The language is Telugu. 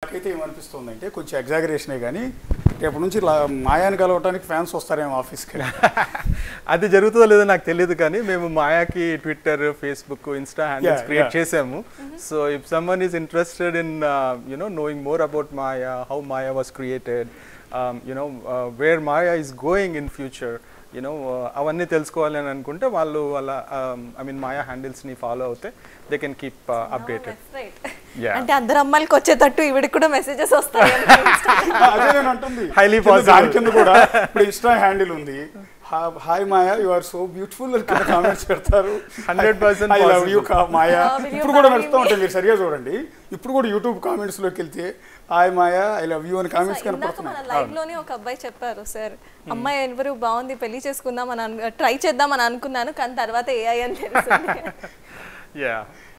నాకైతే ఏమనిపిస్తుంది అంటే కొంచెం ఎగ్జాగరేషనే కానీ రేపు నుంచి లా- మాయాని కలవటానికి ఫ్యాన్స్ వస్తారేమో ఆఫీస్కి అది జరుగుతుందో లేదో నాకు తెలియదు కానీ మేము మాయాకి Twitter Facebook Insta handles Yeah, create yeah. చేసాము so if someone is interested in you know knowing more about Maya how Maya was created you know where Maya is going in future you know అవన్నీ తెలుసుకోవాలి అని అనుకుంటే వాళ్ళు వాళ్ళ ఐ మీన్ మాయా హ్యాండిల్స్ని ఫాలో అవుతే they can keep updated Yeah. అంటే అందరు అమ్మాయిలకి వచ్చేటట్టు ఈవిడికి కూడా మెసేజెస్ వస్తాయి అదే నేను అంటుంది Highly కింద possible. దాని కింద కూడా ఇప్పుడు ఇన్స్టా హ్యాండిల్ ఉంది hi Maya you are so beautiful కింద కామెంట్స్ పెడతారు 100% I love you possible. Maya Ah, will you ఇప్పుడు కూడా marry నడుస్తూ me? ఉంటాయి మీరు సరిగా చూడండి ఇప్పుడు కూడా యూట్యూబ్ కామెంట్స్ లోకి వెళ్తే hi Maya I love you అని కామెంట్స్ ఇందాక మన కనపడుతున్నాయి లైవ్ లోనే ఒక అబ్బాయి చెప్పారు సార్ అమ్మాయి ఎవరు బాగుంది పెళ్లి చేసుకుందాం అని ట్రై చేద్దాం అని అనుకున్నాను కానీ తర్వాత ఏఐ అని తెలిసింది యా